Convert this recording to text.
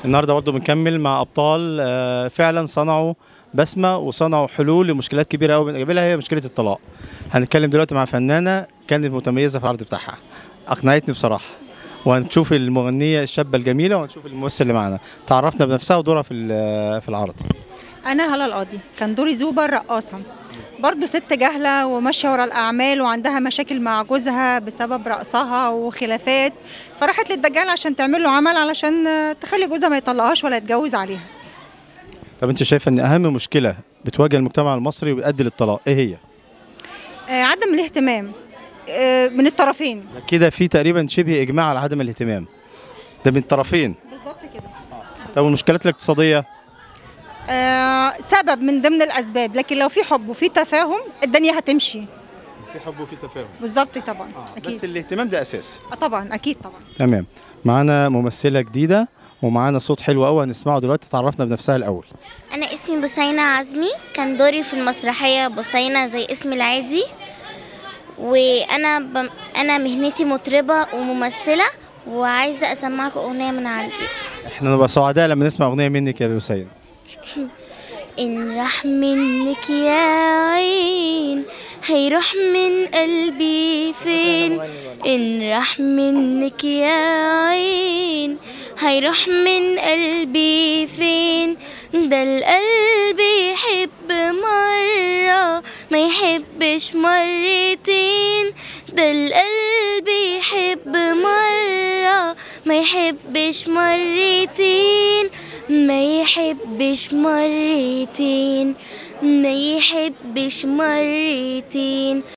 النهارده برضه بنكمل مع ابطال آه، فعلا صنعوا بسمه وصنعوا حلول لمشكلات كبيره قوي بنقابلها هي مشكله الطلاق هنتكلم دلوقتي مع فنانه كانت متميزه في العرض بتاعها اقنعتني بصراحه وهنشوف المغنيه الشابه الجميله وهنشوف الممثل اللي معانا تعرفنا بنفسها ودورها في ال- في العرض انا هلا القاضي كان دوري زوبه الرقاصه برضه ست جاهله وماشيه ورا الاعمال وعندها مشاكل مع جوزها بسبب رقصها وخلافات فراحت للدجال عشان تعمل له عمل علشان آه، تخلي جوزها ما يطلقهاش ولا يتجوز عليها طب انت شايفه ان اهم مشكله بتواجه المجتمع المصري وبتؤدي للطلاق ايه هي آه، عدم الاهتمام آه، من الطرفين كده في تقريبا شبه اجماع على عدم الاهتمام ده من الطرفين بالظبط كده طب والمشكلات الاقتصاديه آه، سبب من ضمن الاسباب لكن لو في حب وفي تفاهم الدنيا هتمشي في حب وفي تفاهم بالظبط طبعا بس اكيد الاهتمام ده اساس آه، طبعا اكيد طبعا تمام معانا ممثله جديده ومعانا صوت حلو قوي هنسمعه دلوقتي تعرفنا بنفسها الاول أنا اسمي بسينة عزمي كان دوري في المسرحية بسينة زي اسمي العادي وأنا بم... أنا مهنتي مطربة وممثلة وعايزة أسمعكم أغنية من عندي احنا نبقى سعداء لما نسمع اغنيه منك يا حسين إن راح منك يا عين هيروح من قلبي فين إن راح منك يا عين هيروح من قلبي فين ده القلب يحب مرة ما يحبش مرتين ده القلب يحب مرة ما يحبش مرتين ما يحبش مرتين ما يحبش مرتين